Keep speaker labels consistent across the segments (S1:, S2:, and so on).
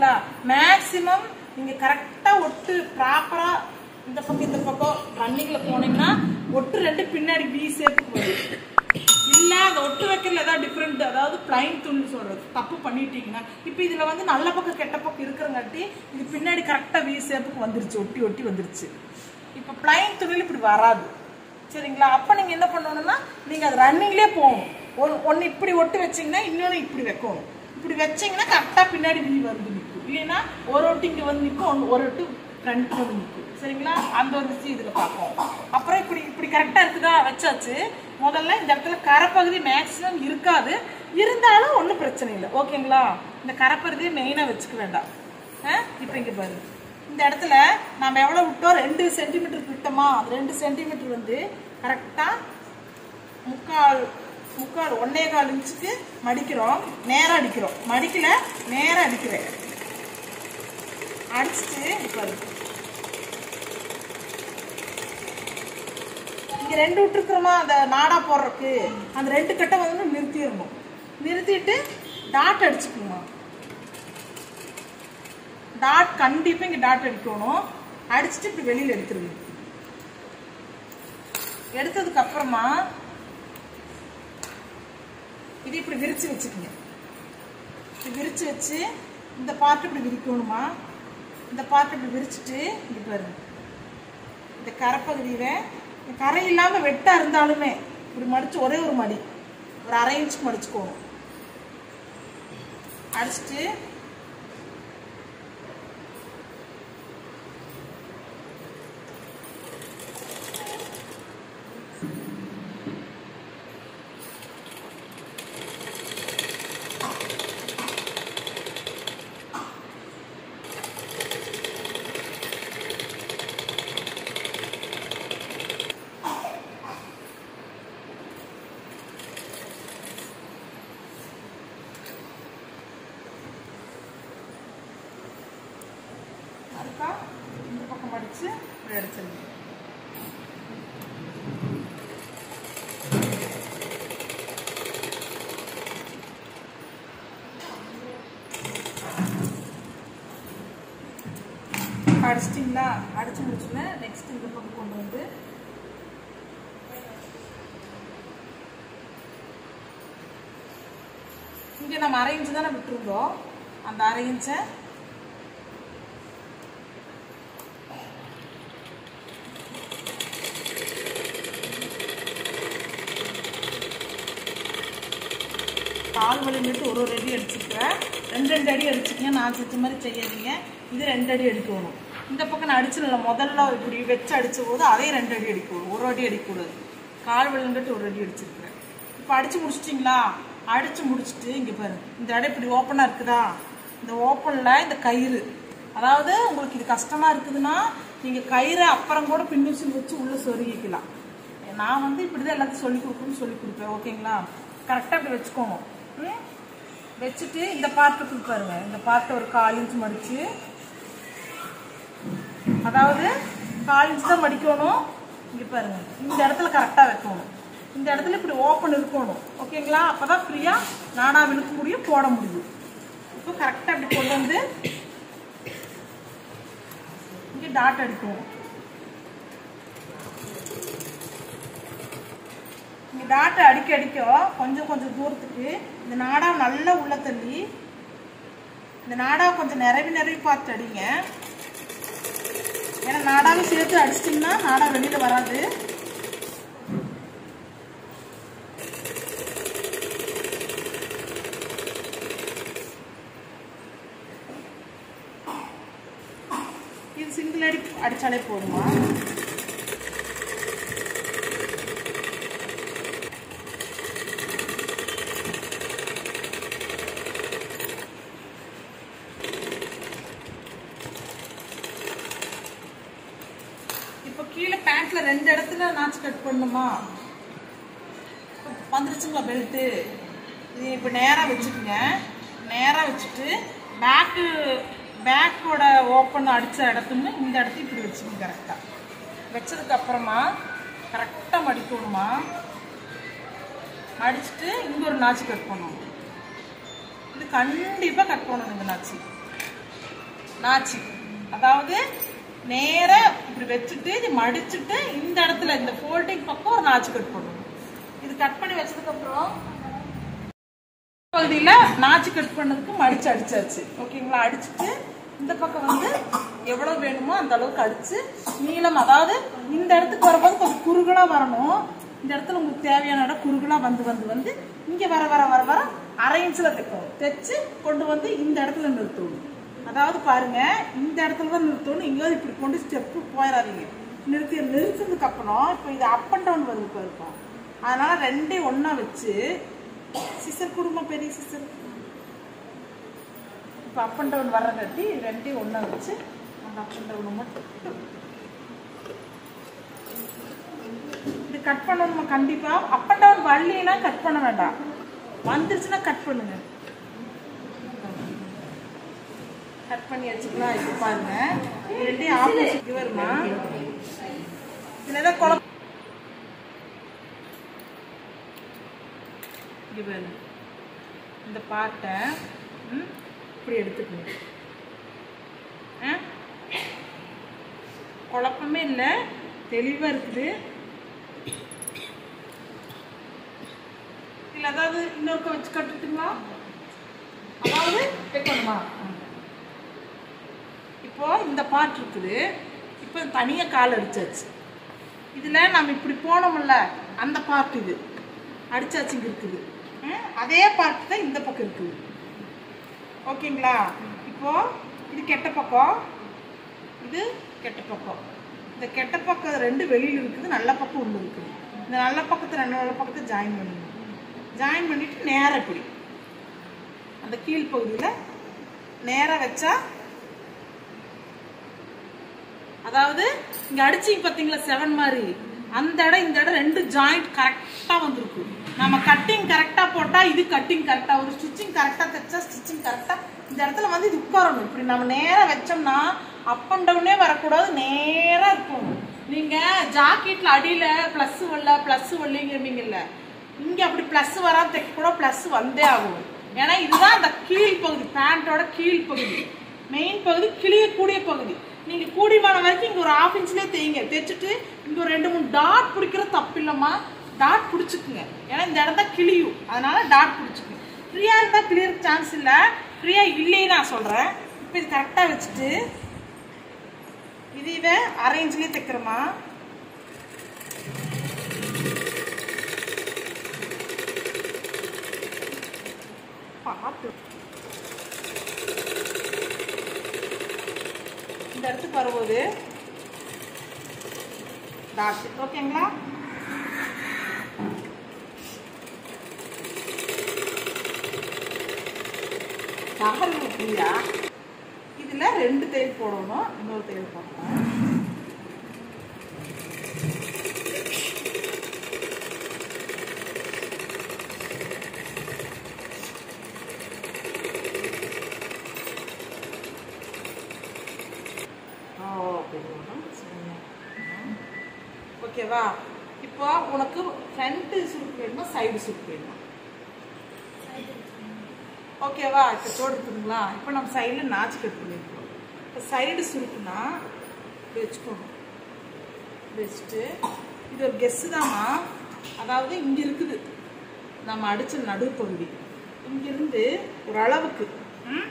S1: சரிங்களா மேக்சிமம் நீங்க கரெக்டா ஒட்டு ப்ராப்பரா இந்த பக்கம் இந்த பக்கம் ரன்னிங்ல போனீங்கன்னா ஒட்டு ரெண்டு பின்னாடி வி ஷேப்புக்கு வரும் இல்ல அந்த ஒட்டு வைக்கிறதுல ஏதாவது டிஃப்ரெண்ட் அதாவது பிளைன் துணி சொல்றது தப்பு பண்ணிட்டீங்கன்னா இப்போ இதுல வந்து நல்ல பக்கம் கெட்ட பக்கம் இருக்கிறங்காட்டி இது பின்னாடி கரெக்டா வி ஷேப்புக்கு வந்துருச்சு ஒட்டி ஒட்டி வந்துருச்சு இப்போ பிளைன் துணியில் இப்படி வராது சரிங்களா அப்போ நீங்கள் என்ன பண்ணணும்னா நீங்கள் அது ரன்னிங்லேயே போகணும் ஒன்று ஒன்று இப்படி ஒட்டு வச்சிங்கன்னா இன்னொன்று இப்படி வைக்கணும் இப்படி வச்சிங்கன்னா கரெக்டாக பின்னாடி வி வந்து நிற்கும் இல்லைன்னா ஒரு ஒட்டு இங்கே வந்து நிற்கும் ஒன்று ஒரு ஒட்டு ஃப்ரண்ட் வந்து நிற்கும் சரிங்களா அந்த ஒரு விஷயம் இதில் பார்ப்போம் அப்புறம் இப்படி இப்படி கரெக்டாக இருக்குதா வச்சாச்சு முதல்ல இந்த இடத்துல கரைப்பகுதி மேக்ஸிமம் இருக்காது இருந்தாலும் ஒன்றும் பிரச்சனை இல்லை ஓகேங்களா இந்த கரைப்பகுதியை மெயினாக வச்சுக்க வேண்டாம் இப்போ இங்கே பாருங்க இந்த இடத்துல நம்ம எவ்வளோ விட்டோம் ரெண்டு சென்டிமீட்டர் விட்டோமா அது ரெண்டு சென்டிமீட்டர் வந்து கரெக்டாக முக்கால் முக்கால் ஒன்னே கால் இன்ச்சுக்கு மடிக்கிறோம் நேராக அடிக்கிறோம் மடிக்கல நேராக அடிக்கிறேன் அடிச்சுட்டு இப்போ இங்கே ரெண்டு விட்டுருக்குறோமா அந்த நாடா போடுறதுக்கு அந்த ரெண்டு கட்டை வந்து நிறுத்திடணும் நிறுத்திட்டு டாட் அடிச்சுக்கணுமா டாட் கண்டிப்பா இங்க டாட் அடிக்கணும் அடிச்சுட்டு இப்படி வெளியில எடுத்துருங்க எடுத்ததுக்கு அப்புறமா இது இப்படி விரிச்சு வச்சுக்கோங்க இப்படி விரிச்சு வச்சு இந்த பார்ட் இப்படி விரிக்கணுமா இந்த பார்ட் இப்படி விரிச்சிட்டு இங்க பாருங்க இந்த கரைப்பகுதியில இந்த கரை இல்லாம வெட்டா இருந்தாலுமே இப்படி மடிச்சு ஒரே ஒரு மடி ஒரு அரை இன்ச்சுக்கு மடிச்சுக்கோணும் அடிச்சுட்டு அதுக்கா இந்த பக்கம் மடிச்சு இப்படி அடிச்சிருங்க அடிச்சிட்டிங்களா அடிச்சு முடிச்சுன்னு நெக்ஸ்ட் இந்த பக்கம் கொண்டு வந்து இங்க நம்ம அரை இன்ச்சு தானே விட்டுருந்தோம் அந்த அரை இன்ச்சை கால் வலிந்துட்டு ஒரு ஒரு அடி அடிச்சுக்கிறேன் ரெண்டு ரெண்டு அடி அடிச்சுக்கங்க நான் செஞ்ச மாதிரி செய்யாதீங்க இது ரெண்டு அடி அடிக்கணும் இந்த பக்கம் நான் அடிச்சிடல முதல்ல இப்படி வச்சு அடிச்ச போது அதே ரெண்டு அடி அடிக்கணும் ஒரு அடி அடிக்கக்கூடாது கால் வலிந்துட்டு ஒரு அடி அடிச்சிருக்கிறேன் இப்போ அடிச்சு முடிச்சிட்டிங்களா அடிச்சு முடிச்சுட்டு இங்கே பாரு இந்த இடம் இப்படி ஓப்பனாக இருக்குதா இந்த ஓப்பனில் இந்த கயிறு அதாவது உங்களுக்கு இது கஷ்டமா இருக்குதுன்னா நீங்கள் கயிறை அப்புறம் கூட பின்னூசில் வச்சு உள்ளே சொருகிக்கலாம் நான் வந்து இப்படி தான் எல்லாத்தையும் சொல்லி கொடுக்கணும்னு சொல்லி கொடுப்பேன் ஓகேங்களா கரெக்டாக இப்படி வச்சுக்கோணும் ம்? வச்சுட்டு இந்த பார்ட்டுக்கு பாருங்க இந்த பார்ட்டை ஒரு கால் இன்ச் மடிச்சு அதாவது கால் இன்ச் தான் மடிக்கணும் இங்க பாருங்க இந்த இடத்துல கரெக்டாக வைக்கணும் இந்த இடத்துல இப்படி ஓப்பன் இருக்கணும் ஓகேங்களா அப்பதான் ஃப்ரீயா நானா விழுக்க முடியும் போட முடியும் இப்போ கரெக்டாக இப்படி கொண்டு வந்து இங்கே டாட் அடிக்கணும் இங்கே டாட்டை அடிக்க அடிக்க கொஞ்சம் கொஞ்சம் தூரத்துக்கு இந்த நாடாவை நல்லா உள்ள தள்ளி இந்த நாடாவை கொஞ்சம் நிறவி நிறவி பார்த்து அடிங்க ஏன்னா நாடாவை சேர்த்து அடிச்சிட்டிங்கன்னா நாடா வெளியில வராது இது சிங்கிள் அடி அடிச்சாலே போதுமா இப்போ கீழே பேண்ட்ல ரெண்டு இடத்துல நாச்சு கட் பண்ணணுமா வந்துருச்சுங்களா பெல்ட்டு இது இப்போ நேராக வச்சுக்கோங்க நேராக வச்சுட்டு பேக்கு பேக்கோட ஓப்பன் அடித்த இடத்துன்னு இந்த இடத்துல இப்படி வச்சுக்கோங்க கரெக்டாக வச்சதுக்கு அப்புறமா கரெக்டாக மடிக்கணுமா மடிச்சுட்டு இங்கே ஒரு நாச்சு கட் பண்ணணும் இது கண்டிப்பாக கட் பண்ணணும் இந்த நாச்சு நாச்சி அதாவது நேரா இப்படி வச்சுட்டு இது மடிச்சுட்டு இந்த இடத்துல இந்த ஃபோல்டிங் பக்கம் ஒரு நாச்சு கட் பண்ணணும் இது கட் பண்ணி வச்சதுக்கு அப்புறம் பகுதியில நாச்சு கட் பண்ணதுக்கு மடிச்சு அடிச்சாச்சு ஓகேங்களா அடிச்சுட்டு இந்த பக்கம் வந்து எவ்வளவு வேணுமோ அந்த அளவுக்கு அடிச்சு நீளம் அதாவது இந்த இடத்துக்கு வரும்போது கொஞ்சம் குறுகலா வரணும் இந்த இடத்துல உங்களுக்கு தேவையான இடம் குறுகலா வந்து வந்து வந்து இங்க வர வர வர வர அரை இன்ச்ல தைக்கணும் தைச்சு கொண்டு வந்து இந்த இடத்துல நிறுத்தணும் அதாவது பாருங்க இந்த இடத்துல தான் நிறுத்தணும் இங்க வந்து இப்படி கொண்டு ஸ்டெப்பு போயிடாதீங்க நிறுத்தி நிறுத்தினதுக்கு அப்புறம் இப்போ இது அப் அண்ட் டவுன் வருது பாருப்பா அதனால ரெண்டையும் ஒண்ணா வச்சு சிசர் குடும்பம் பெரிய சிசர் இப்போ அப் அண்ட் டவுன் வர்றங்காட்டி ரெண்டையும் ஒன்றா வச்சு அந்த அப் அண்ட் டவுனை மட்டும் இது கட் பண்ணணுமா கண்டிப்பா அப் அண்ட் டவுன் வரலைன்னா கட் பண்ண வேண்டாம் வந்துருச்சுன்னா கட் பண்ணுங்க கட் பண்ணி வச்சுக்கலாம் இப்போ பாருங்க இது ரெண்டையும் ஆப்போசிட் வருமா இதுல ஏதாவது குழப்பம் இங்க பாருங்க இந்த பாட்டை ம், இப்படி எடுத்துக்கணும் ஆ? குழப்பமே இல்லை தெளிவா இருக்குது இல்ல அதாவது இன்னொருக்க வச்சு கட்டுட்டுங்களா அதாவது வைக்கணுமா ஆ. இப்போ இந்த பாட்டு இருக்குது இப்போ தனியா கால் அடிச்சாச்சு இதுல நம்ம இப்படி போனோம்ல அந்த பார்ட் இது அடிச்சாச்சு இங்க இருக்குது ம், அதே பார்ட் தான் இந்த பக்கம் இருக்குது ஓகேங்களா இப்போ இது கெட்ட பக்கம் இது கெட்ட பக்கம் இந்த கெட்ட பக்கம் ரெண்டு வெளியில இருக்குது நல்ல பக்கம் உள்ள இருக்குது இந்த நல்ல பக்கத்தை ரெண்டு நல்ல பக்கத்தை ஜாயின் பண்ணணும் ஜாயின் பண்ணிட்டு நேரா இப்படி அந்த கீழ் பகுதியில நேரா வச்சா அதாவது இங்க அடிச்சீங்க பாத்தீங்களா செவன் மாதிரி அந்த இடம் இந்த இடம் ரெண்டு ஜாயிண்ட் கரெக்டா வந்திருக்கு நம்ம கட்டிங் கரெக்டா போட்டா இது கட்டிங் கரெக்டா ஒரு ஸ்டிச்சிங் கரெக்டா தைச்சா ஸ்டிச்சிங் கரெக்டா இந்த இடத்துல வந்து இது உட்காரணும் இப்படி நம்ம நேரா வச்சோம்னா அப் அண்ட் டவுனே வரக்கூடாது நேரா இருக்கும் நீங்க ஜாக்கெட்ல அடியில பிளஸ் வரல பிளஸ் வரலங்கிறீங்கல்ல இங்க அப்படி பிளஸ் வராம தைக்க கூட பிளஸ் வந்தே ஆகும் ஏன்னா இதுதான் அந்த கீழ் பகுதி பேண்டோட கீழ் பகுதி மெயின் பகுதி கிளியக்கூடிய பகுதி நீங்க கூடிமான வரைக்கும் இங்க ஒரு ஹாஃப் இன்ச்லயே தேய்ங்க தைச்சிட்டு இங்க ஒரு ரெண்டு மூணு டாட் பிடிக்கிற தப்பு இல்லம்மா டாட் பிடிச்சிக்குங்க ஏன்னா இந்த இடம் தான் கிளியும் அதனால டாட் பிடிச்சிக்குங்க ஃப்ரீயா இருந்தா கிளியர் சான்ஸ் இல்ல ஃப்ரீயா இல்லையே நான் சொல்றேன் இப்போ இது கரெக்டா வச்சுட்டு இது இதை அரை இன்ச்லயே தைக்கிறோமா பார்த்து இந்த இடத்துக்கு வரும்போது டாட் ஓகேங்களா தகவல் புரியா இதுல ரெண்டு தையல் போடணும் இன்னொரு தையல் போடணும் ஓகேவா இப்போ உனக்கு ஃப்ரண்ட் சுருக்கு வேணுமா சைடு சுருக்கு வேணுமா ஓகேவா இப்போ தோடுத்துங்களா இப்போ நம்ம சைடில் நாச்சு கட் பண்ணிருக்கோம் இப்போ சைடு சுருக்குனா இப்படி வச்சுக்கோங்க இப்படி வச்சுட்டு இது ஒரு கெஸ்ஸு தாம்மா அதாவது இங்கே இருக்குது நம்ம அடித்த நடுப்பகுதி இங்கிருந்து ஒரு அளவுக்கு ம்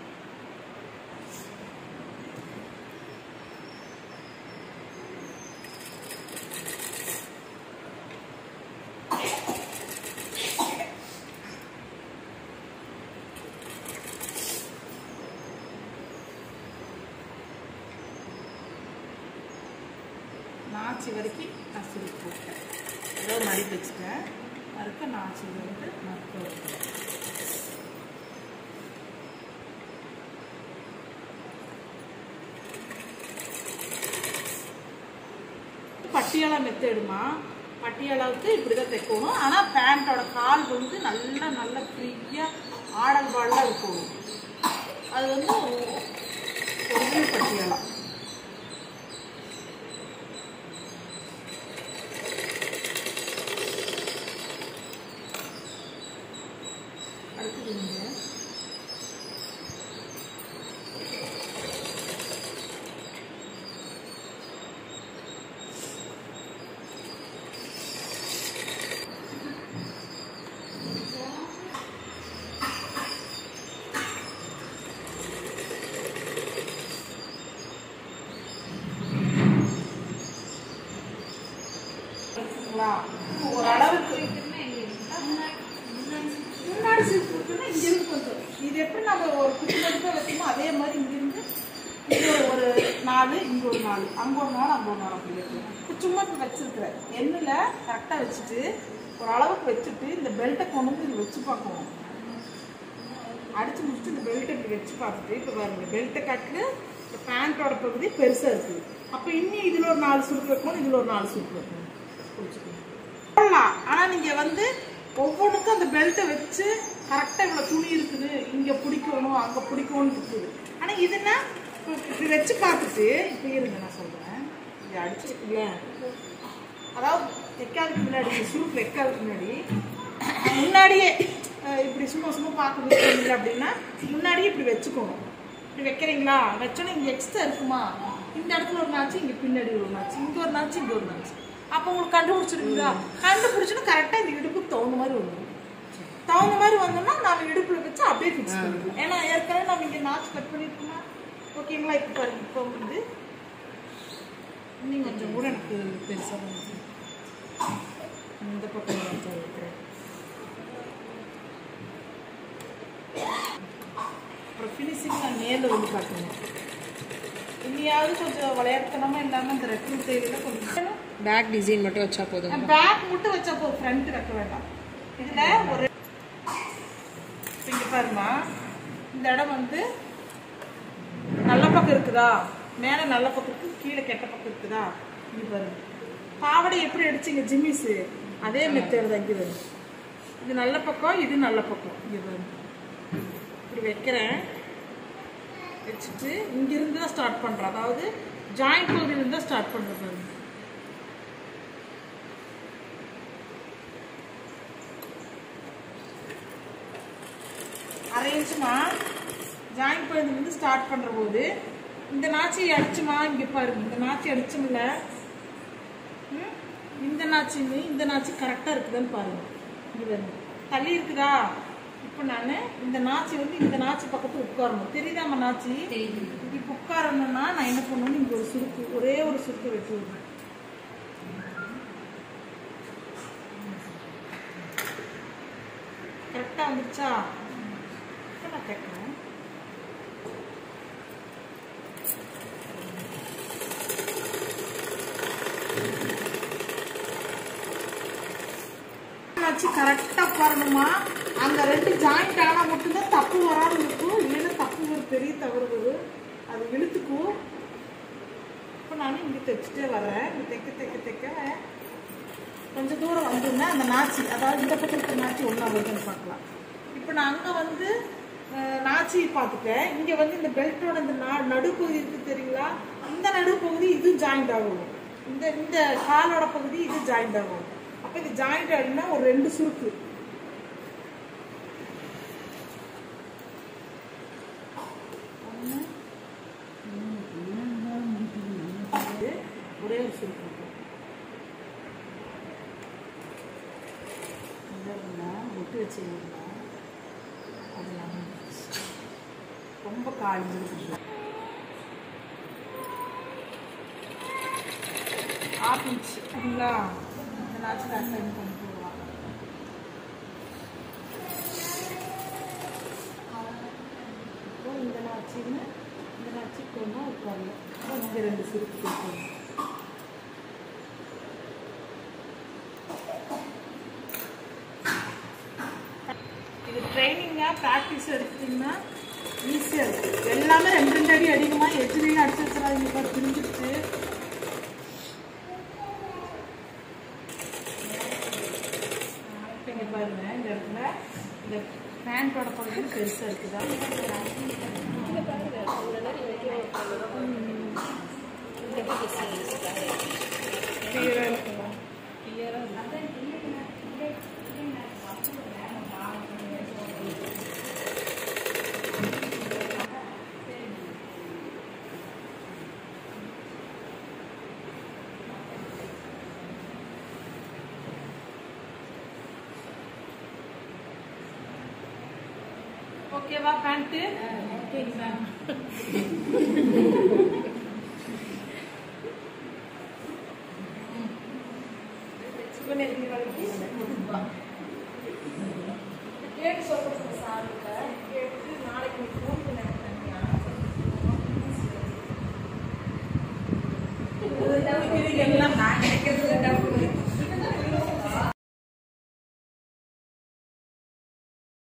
S1: நாச்சி வரைக்கும் நான் சுருக்கி போட்டேன் ஏதோ மடிப்பு வச்சுட்டேன் மறுக்க நாச்சி வந்து மறுக்க வைக்கிறேன் பட்டியாலா மெத்தேடுமா பட்டியாலாவுக்கு இப்படி தான் தைக்கணும் ஆனால் பேண்ட்டோட கால் வந்து நல்லா நல்லா ஃப்ரீயாக ஆடல் பாடலாக இருக்கணும் அது வந்து ஒரிஜினல் பட்டியாலா அடுத்தது இங்க பின்னாடி சீட் இருக்குன்னா இங்க இருந்து கொஞ்சம் இது எப்படி நம்ம ஒரு குச்சி மதிப்பாக வைக்கணுமோ அதே மாதிரி இங்கிருந்து இங்க ஒரு ஒரு நாலு இங்க ஒரு நாலு அங்க ஒரு நாலு அங்க ஒரு நாலு அப்படி வைக்கணும் சும்மா இப்ப வச்சிருக்கிறேன் எண்ணில் கரெக்டாக வச்சுட்டு ஒரு அளவுக்கு வச்சுட்டு இந்த பெல்ட்டை கொண்டு வந்து இது வச்சு பார்க்கணும் அடிச்சு முடிச்சுட்டு இந்த பெல்ட்டை இப்படி வச்சு பார்த்துட்டு இப்போ பாருங்க பெல்ட்டை காட்டு இந்த பேண்ட்டோட பகுதி பெருசாக இருக்குது அப்போ இன்னும் இதில் ஒரு நாலு சுருக்கு வைக்கணும் இதில் ஒரு நாலு சுருக்கு வைக்கணும் பிடிச்சிக்கணும் போடலாம் ஆனால் நீங்கள் வந்து ஒவ்வொன்றுக்கும் அந்த பெல்ட்டை வச்சு கரெக்டாக இவ்வளோ துணி இருக்குது இங்கே பிடிக்கணும் அங்கே பிடிக்கணும்னு இருக்குது ஆனால் இதுன்னா இப்போ இப்படி வச்சு பார்த்துட்டு இப்போ இருங்க நான் சொல்கிறேன் இதை அடிச்சிருக்குல்ல அதாவது வைக்காதுக்கு முன்னாடி இந்த சுருக்கு வைக்காதுக்கு முன்னாடி முன்னாடியே அஹ், இப்படி சும்மா சும்மா பார்க்க வைக்கிறீங்க அப்படின்னா முன்னாடியே இப்படி வச்சுக்கணும் இப்படி வைக்கிறீங்களா வச்சோன்னே இங்கே எக்ஸ்ட்ரா இருக்குமா இந்த இடத்துல ஒரு நாச்சு இங்கே பின்னாடி ஒரு நாச்சு இங்கே ஒரு நாச்சு இங்கே ஒரு நாச்சு அப்போ உங்களுக்கு கண்டுபிடிச்சிருக்குதா கண்டுபிடிச்சுன்னு கரெக்டாக இந்த இடுப்புக்கு தகுந்த மாதிரி வரும் தகுந்த மாதிரி வந்தோம்னா நாம இடுப்புல வச்சு அப்படியே ஃபிக்ஸ் பண்ணிடுவோம் ஏன்னா ஏற்கனவே நம்ம இங்கே நாச்சு கட் பண்ணிருக்கோமா ஓகேங்களா இப்போ பாருங்க இப்போ வந்து இன்னும் கொஞ்சம் கூட எனக்கு பெருசாக வந்து இந்த பக்கம் கொஞ்சம் வைக்கிறேன் அப்புறம் ஃபினிஷிங் நான் நேரில் வந்து காட்டுங்க இனியாவது கொஞ்சம் விளையாட்டுத்தனமா இல்லாமல் இந்த ரெட்ரூட் தேவையில கொஞ்சம்
S2: பேக் டிசைன் மட்டும் வச்சா போதும்
S1: பேக் மட்டும் வச்சா போ ஃப்ரண்ட் வைக்க வேண்டாம் இதுல ஒரு இப்ப இங்க பாருமா இந்த இடம் வந்து நல்ல பக்கம் இருக்குதா மேல நல்ல பக்கம் இருக்கு கீழே கெட்ட பக்கம் இருக்குதா இங்க பாருங்க பாவாடை எப்படி அடிச்சீங்க ஜிம்மிஸ் அதே மெத்தட் தான் இங்க வரும் இது நல்ல பக்கம் இது நல்ல பக்கம் இங்க பாருங்க இப்படி வைக்கிறேன் வச்சுட்டு இங்கிருந்து தான் ஸ்டார்ட் பண்றேன் அதாவது ஜாயிண்ட் பகுதியிலிருந்து தான் ஸ்டார்ட் பண்றது பாருங்க அரேஞ்சுமா ஜாயின் பாயிண்ட் வந்து ஸ்டார்ட் பண்ணுற போது இந்த நாச்சி அடிச்சுமா இங்கே பாருங்க இந்த நாச்சி அடிச்சும்ல ம்? இந்த நாச்சின்னு இந்த நாச்சி கரெக்டாக இருக்குதான்னு பாருங்க இங்கே பாருங்க தள்ளி இருக்குதா இப்போ நான் இந்த நாச்சி வந்து இந்த நாச்சி பக்கத்துல உட்காரணும் தெரியுதாம்மா நாச்சி இப்போ உட்காரணும்னா நான் என்ன பண்ணணும் இங்கே ஒரு சுருக்கு ஒரே ஒரு சுருக்கு வெட்டி விடுறேன் கரெக்டாக வந்துருச்சா இப்போ நான் கேட்குறேன் வச்சு கரெக்டாக உட்காரணுமா அந்த ரெண்டு ஜாயிண்ட் ஆனால் மட்டும்தான் தப்பு வராமல் இருக்கும் இல்லைன்னா தப்பு ஒரு பெரிய தவறு வரும் அது இழுத்துக்கும் இப்போ நான் இங்கே தைச்சிட்டே வரேன் இங்கே தைக்க தைக்க தைக்க கொஞ்சம் தூரம் வந்தோம்னா அந்த நாச்சி அதாவது இந்த பக்கம் இருக்கிற நாச்சி ஒன்றா வருதுன்னு பார்க்கலாம் இப்போ நான் அங்கே வந்து அஹ், நாச்சி பார்த்துட்டேன் இங்கே வந்து இந்த பெல்ட்டோட இந்த நா நடுப்பகுதி இருக்குது தெரியுங்களா இந்த நடுப்பகுதி இது ஜாயிண்ட் ஆகும் இந்த இந்த காலோட பகுதி இது ஜாயிண்ட் ஆகும் அப்போ இது ஜாயிண்ட் ஆகிடுனா ஒரு ரெண்டு சுருக்கு ஒன்று ஒரே ஒரு சுருக்கு இருக்கும். இந்த இருக்குன்னா, முட்டு வச்சுருந்தா அது இல்லாமல் இருந்துச்சு. ரொம்ப காய்ஞ்சிருக்கு ஆஃப் இன்ச் சரிங்களா இந்த நாச்சு கரெக்டாக இது பண்ணி போடலாம் இப்போ இந்த நாச்சின்னு இந்த நாச்சி கொண்டா உட்காரல இப்போ இங்கே ரெண்டு சுருக்கு கொடுக்கணும் இது ட்ரைனிங்காக ப்ராக்டிஸ் எடுத்துட்டிங்கன்னா ஈஸியாக இருக்குது எல்லாமே ரெண்டு ரெண்டு அடி அடிக்குமா எஜ்ஜிலையும் அடிச்சு வச்சுறாங்க இப்போ பிரிஞ்சிருச்சு இப்போ இங்கே பாருங்க இந்த இடத்துல இந்த பேண்டோட பகுதி பெருசாக இருக்குதா கிளியராக இருக்குமா ஓகேவா பேண்ட்டு ஓகேங்களா கேட்டு சொல்